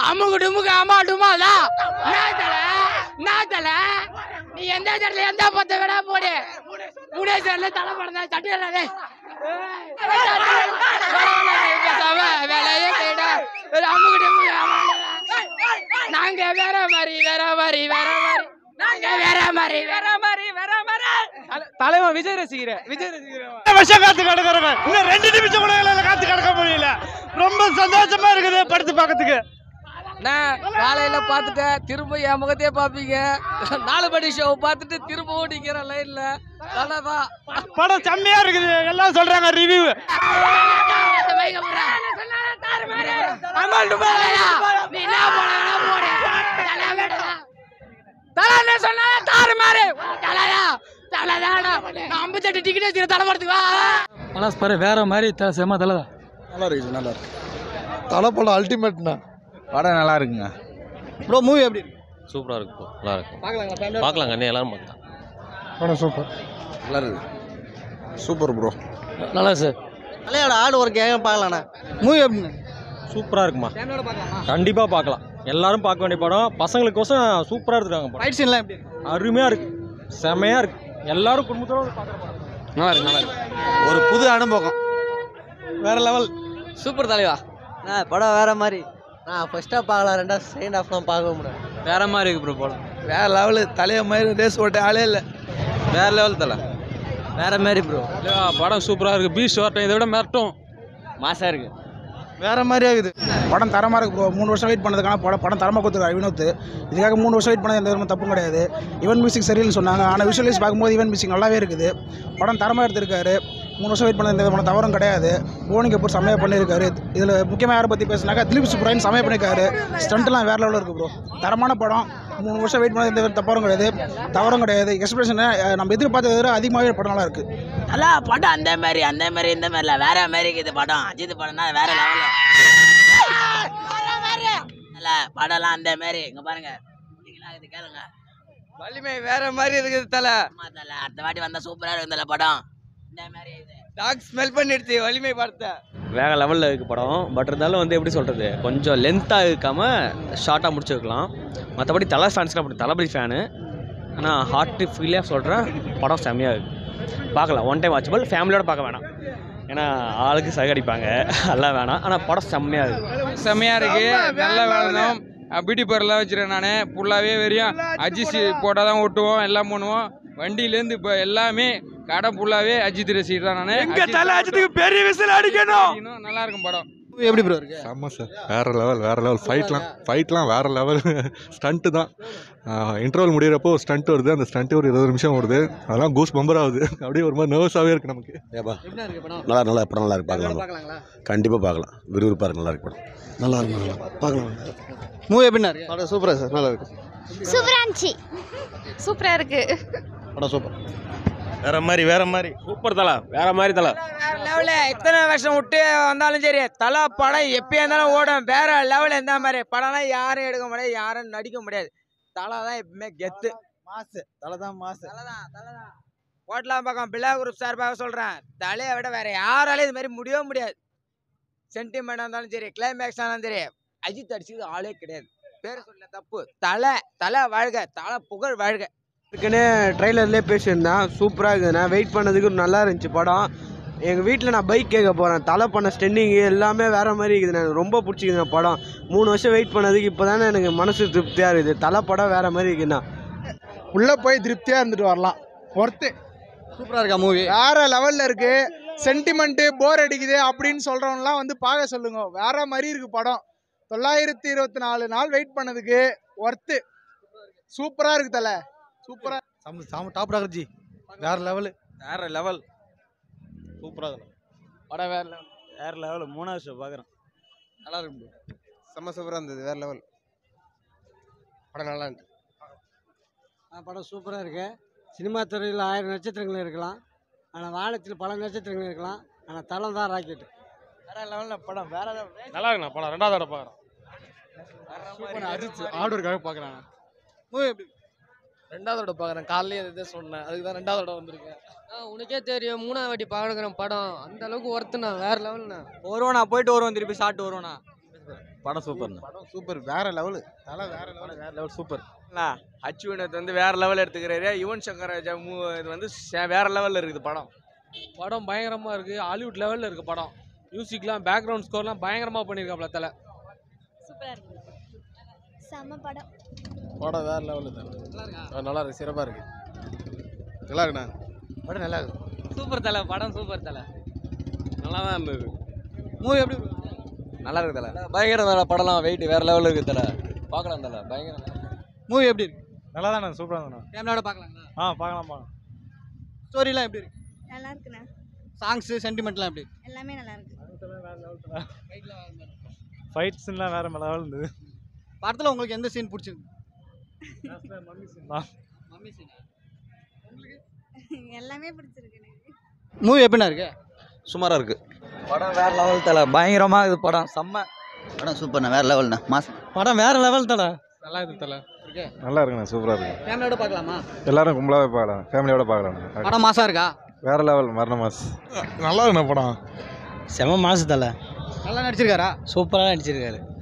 அம்முக்கு டுமுக்கு அம்மா டுமாலா நாத்தல நாத்தல நீ எந்த இடத்துல எந்த பத்த வேணா போடு முனேஸ்வரில் தலை படந்தா சட்டியல பேசாம வேலையே கேடா அம்முக்கு டுமுக்கு அம்மா நாங்க வேற மாதிரி வேற மாதிரி வேற மாதிரி நாங்க வேற மாதிரி வேற மாதிரி வேற மாதிரி தலைவன் விஜய் ரசிகர் விஜய் ரசிகர் வருஷம் காத்து கிடக்குறவங்க இன்னும் ரெண்டு நிமிஷம் கூட எங்களால காத்து கிடக்க முடியல ரொம்ப சந்தோஷமா இருக்குது படுத்து பார்க்கறதுக்கு நான் காலையில பார்த்துட்டேன் திரும்ப என் முகத்தையே பார்ப்பீங்க நாலு மணி ஷோ பார்த்துட்டு திரும்பவும் நிக்கிறேன் லைன்ல நல்லாதான் படம் செம்மையா இருக்குது எல்லாம் சொல்றாங்க ரிவ்யூ அம்மாள் டுமாலா நீ என்ன போட வேணா போடு தலை வேடா தலை சொன்னா தாறு மாறு தலையா தலைதாடா நான் ஐம்பத்தெட்டு டிக்கெட் வச்சுக்கிற தலை படத்துக்கு வா நல்லா பாரு வேற மாதிரி த- செம தலை நல்லா இருக்குது நல்லா இருக்கு தலை படம் அல்டிமேட்ண்ணா படம் நல்லா இருக்குங்க ப்ரோ மூவி எப்படி இருக்கு சூப்பராக இருக்கு bro. நல்லா இருக்கு பார்க்கலாங்களா பார்க்கலாம் கண்ணே எல்லாரும் பார்க்கலாம் படம் சூப்பர் நல்லா இருக்குது சூப்பர் ப்ரோ நல்லா சார் தலையோட ஆடு ஒர்க் ஏன் பார்க்கலாண்ணா மூவி எப்படிண்ணா சூப்பராக இருக்குமா கண்டிப்பாக பார்க்கலாம் எல்லாரும் பார்க்க வேண்டிய படம் பசங்களுக்கோசம் சூப்பராக எடுத்துருக்காங்க படம் ஃபைட் சீன்லாம் எப்படி இருக்கு அருமையாக இருக்கு செமையாக இருக்கு எல்லாரும் குடும்பத்தோட வந்து பார்க்குற படம் நல்லா இருக்கு நல்லா இருக்கு ஒரு புது அனுபவம் வேற லெவல் சூப்பர் தலைவா படம் வேற மாதிரி நான் ஃபர்ஸ்ட் ஹாஃப் பார்க்கலாம் ரெண்டாவது செகண்ட் ஹாஃப்லாம் பார்க்க முடியாது வேற மாதிரி இருக்கு ப்ரோ படம் வேற லெவலு தலைய மாதிரி ரேஸ் ஓட்ட ஆளே இல்லை வேற லெவல் தலை வேற மாதிரி ப்ரோ படம் சூப்பரா இருக்கு பீச் வரட்டும் இதை விட மிரட்டும் மாசா இருக்கு வேற மாதிரி ஆகுது படம் தரமாக இருக்கு ப்ரோ மூணு வருஷம் வெயிட் பண்ணதுக்கான படம் படம் தரமாக கொடுத்துருக்காரு வினோத் இதுக்காக மூணு வருஷம் வெயிட் பண்ணது எந்த விதமான தப்பும் கிடையாது ஈவன் மியூசிக் சரியில்லைன்னு சொன்னாங்க ஆனால் விஷுவலைஸ் பார்க்கும்போது ஈவன் மியூசிக் நல்லாவே இருக்குது படம் தரமாக எடுத்திருக்காரு மூணு வருஷம் வெயிட் பண்ணது எந்த விதமான தவறும் கிடையாது போனி கபூர் செம்மையாக பண்ணியிருக்காரு இதில் முக்கியமாக யாரை பற்றி பேசுனாக்கா திலீப் சுப்ராயன் செம்மையாக பண்ணியிருக்காரு ஸ்டண்ட்லாம் வேற லெவலில் இருக்குது ப்ரோ தரமான படம் மூணு வருஷம் வெயிட் பண்ணது எந்த வித தவறும் கிடையாது தவறும் கிடையாது எக்ஸ்பிரஷன் நம்ம எதிர்பார்த்ததை விட அதிகமாகவே படம் நல்லா இருக்குது அல்ல படம் அந்த மாதிரி அந்த மாதிரி இந்த மாதிரில வேற மாதிரி இருக்குது படம் அஜித் படம்னா வேற லெவல்ல அல்ல படம்லாம் அந்த மாதிரி இங்க பாருங்க பிடிக்கலாம் இது கேளுங்க வலிமை வேற மாதிரி இருக்குது தலை ஆமா தல அடுத்த வாட்டி வந்தா சூப்பரா இருக்கும் தல படம் இந்த மாதிரி இது டாக் ஸ்மெல் பண்ணிடுச்சு வலிமை படத்தை வேற லெவலில் இருக்கு படம் பட் இருந்தாலும் வந்து எப்படி சொல்கிறது கொஞ்சம் லென்த்தாக இருக்காம ஷார்ட்டாக முடிச்சிருக்கலாம் மற்றபடி தலை ஃபேன்ஸ்க்கு அப்படி தளபதி ஃபேனு ஆனால் ஹார்ட் ஃபீலியாக சொல்கிறேன் படம் செம்மையாக இருக்கு பார்க்கலாம் ஒன் டைம் வாட்சபிள் ஃபேமிலியோட பார்க்க வேணாம் ஏன்னா ஆளுக்கு சகடிப்பாங்க அதெல்லாம் வேணாம் ஆனால் படம் செம்மையாக இருக்கு செம்மையா இருக்கு நல்ல வேணும் பியூட்டி பார்லர் வச்சிருக்கேன் நான் ஃபுல்லாகவே வெறியும் அஜித் போட்டால் தான் ஓட்டுவோம் எல்லாம் பண்ணுவோம் வண்டியிலேருந்து இப்போ எல்லாமே கடை ஃபுல்லாகவே அஜித் ரசிகர் தான் நான் எங்க தலை அஜித்துக்கு பெரிய விசில் அடிக்கணும் நல்லா இருக்கும் படம் மூவி எப்படி ப்ரோ இருக்கு செம்ம சார் வேறு லெவல் வேறு லெவல் ஃபைட்லாம் ஃபைட்லாம் வேறு லெவல் ஸ்டண்ட்டு தான் இன்டர்வல் முடியிறப்போ ஸ்டண்ட் வருது அந்த ஸ்டண்ட்டு ஒரு இருபது நிமிஷம் வருது அதெல்லாம் கூஸ் பம்பர் ஆகுது அப்படியே ஒரு மாதிரி நர்வஸாகவே இருக்குது நமக்கு ஏப்பா எப்படிண்ணா இருக்கு படம் நல்லா நல்லா படம் நல்லா இருக்கு பார்க்கலாம் பார்க்கலாங்களா கண்டிப்பாக பார்க்கலாம் விறுவிறுப்பாக இருக்கு நல்லா இருக்கு படம் நல்லா இருக்கு நல்லா பார்க்கலாம் மூவி எப்படிண்ணா இருக்கு படம் சூப்பரா சார் நல்லா இருக்கு சூப்பரா இருந்துச்சு சூப்பரா இருக்கு படம் சூப்பர் வேற மாதிரி வேற மாதிரி சூப்பர் தலை வேற மாதிரி தலை வேற லெவலு எத்தனை வருஷம் விட்டு வந்தாலும் சரி தலை படம் எப்பயா இருந்தாலும் ஓடும் வேற லெவல் எந்த மாதிரி படம்லாம் யாரும் எடுக்க முடியாது யாரும் நடிக்க முடியாது தலை தான் எப்பவுமே கெத்து மாசு தலை தான் மாசு தலைதான் தலைதான் ஹோட்டலாம் பக்கம் பிள்ளா குரூப் சார்பாக சொல்கிறேன் தலையை விட வேற யாராலையும் இது மாதிரி முடியவே முடியாது சென்டிமெண்ட் இருந்தாலும் சரி கிளைமேக்ஸ் ஆனாலும் சரி அஜித் அடிச்சது ஆளே கிடையாது பேர் சொல்ல தப்பு தலை தலை வாழ்க தலை புகழ் வாழ்க இருக்குன்னு ட்ரைலர்லேயே பேசியிருந்தேன் சூப்பராக இருக்குதுண்ணே வெயிட் பண்ணதுக்கு நல்லா இருந்துச்சு படம் எங்கள் வீட்டில் நான் பைக் கேட்க போகிறேன் தலை பண்ண ஸ்டெண்டிங்கு எல்லாமே வேறு மாதிரி இருக்குதுண்ணே எனக்கு ரொம்ப பிடிச்சிக்குதுண்ணே படம் மூணு வருஷம் வெயிட் பண்ணதுக்கு இப்போ தானே எனக்கு மனசு திருப்தியாக இருக்குது தலை படம் வேறு மாதிரி இருக்குண்ணா உள்ளே போய் திருப்தியாக இருந்துட்டு வரலாம் ஒர்த்து சூப்பரா இருக்கா மூவி வேற லெவல்ல இருக்கு சென்டிமெண்ட் போர் அடிக்குது அப்படின்னு சொல்றவங்கலாம் வந்து பார்க்க சொல்லுங்க வேற மாதிரி இருக்கு படம் தொள்ளாயிரத்தி இருபத்தி நாலு நாள் வெயிட் பண்ணதுக்கு ஒர்த்து சூப்பரா இருக்கு தல சூப்பரா சாம சாம டாப் ராகர்ஜி வேற லெவலு வேற லெவல் சூப்பராக படம் வேறு லெவல் வேற லெவல் மூணாவது ஷோ பார்க்குறேன் நல்லா இருக்கு செம்ம சூப்பரா இருந்தது வேற லெவல் படம் நல்லா இருந்துச்சு படம் சூப்பராக இருக்கு சினிமா துறையில் ஆயிரம் நட்சத்திரங்கள் இருக்கலாம் ஆனால் வானத்தில் பல நட்சத்திரங்கள் இருக்கலாம் ஆனால் தலை தான் ராக்கெட் வேற லெவலில் படம் வேற level. நல்லா இருக்குண்ணா படம் ரெண்டாவது தடவை பார்க்குறேன் அஜித் ஆர்டருக்காக பார்க்குறேன் மூவி எப்படி ரெண்டாவது தடவை பார்க்குறேன் காலையிலே இதை சொன்னேன் அதுக்கு தான் ரெண்டாவது தடவை வந்திருக்கேன் உனக்கே தெரியும் மூணாவது வாட்டி பார்க்குறேன் படம் அந்த அளவுக்கு ஒர்த்துண்ணா வேற லெவல்ண்ணா வருவோண்ணா போயிட்டு வருவோம் திருப்பி சாப்பிட்டு வருவோண்ணா படம் சூப்பர் படம் சூப்பர் வேற லெவலு தலை வேற லெவல் வேற லெவல் சூப்பர் அச்சு வினோத் வந்து வேற லெவல் எடுத்துக்கிறாரு யுவன் சங்கர் ராஜா மூ இது வந்து சே- வேற லெவல்ல இருக்குது படம் படம் பயங்கரமாக இருக்குது ஹாலிவுட் லெவலில் இருக்குது படம் மியூசிக்லாம் பேக்ரவுண்ட் ஸ்கோர்லாம் பயங்கரமாக பண்ணியிருக்காப்ல தலை சூப்பராக இருக்கு செம்ம படம் படம் வேற லெவலு நல்லா இருக்கு சிறப்பாக இருக்கு நல்லா இருக்குண்ணா படம் நல்லா இருக்கு சூப்பர் தலை படம் சூப்பர் தலை நல்லா தான் இருந்தது மூவி எப்படி நல்லா இருக்கு தல பயங்கர தலை படம்லாம் வெயிட் வேற லெவலில் இருக்குது தலை பார்க்கலாம் தலை பயங்கர மூவி எப்படி இருக்கு நல்லா தானே சூப்பராக தானே ஃபேமிலியோட பார்க்கலாங்களா ஆ பார்க்கலாம் பார்க்கலாம் ஸ்டோரிலாம் எப்படி இருக்கு நல்லா இருக்குண்ணா சாங்ஸு சென்டிமெண்ட்லாம் எப்படி எல்லாமே நல்லா இருக்கு ஃபைட்ஸ்லாம் வேற லெவல் இருந்தது படத்தில் உங்களுக்கு எந்த சீன் பிடிச்சிருக்கு மம்மி சீன் எல்லாமே பிடிச்சிருக்கு எனக்கு மூவி எப்படிண்ணா இருக்கு சுமாராக இருக்கு படம் வேற லெவல் தலை பயங்கரமா இது படம் செம்ம படம் சூப்பர்ண்ணா வேற லெவல்ண்ணா மாஸ் படம் வேற லெவல் தலை நல்லா இருக்கு தலை இருக்கு நல்லா இருக்குண்ணா சூப்பராக இருக்கு ஃபேமிலியோட பார்க்கலாமா எல்லாரும் கும்பலாகவே பார்க்கலாம் ஃபேமிலியோட பார்க்கலாம் படம் மாசா இருக்கா வேற லெவல் மரண மாஸ் நல்லா இருக்குண்ணா படம் செம மாசு தலை நல்லா நடிச்சிருக்காரா சூப்பராக நடிச்சிருக்காரு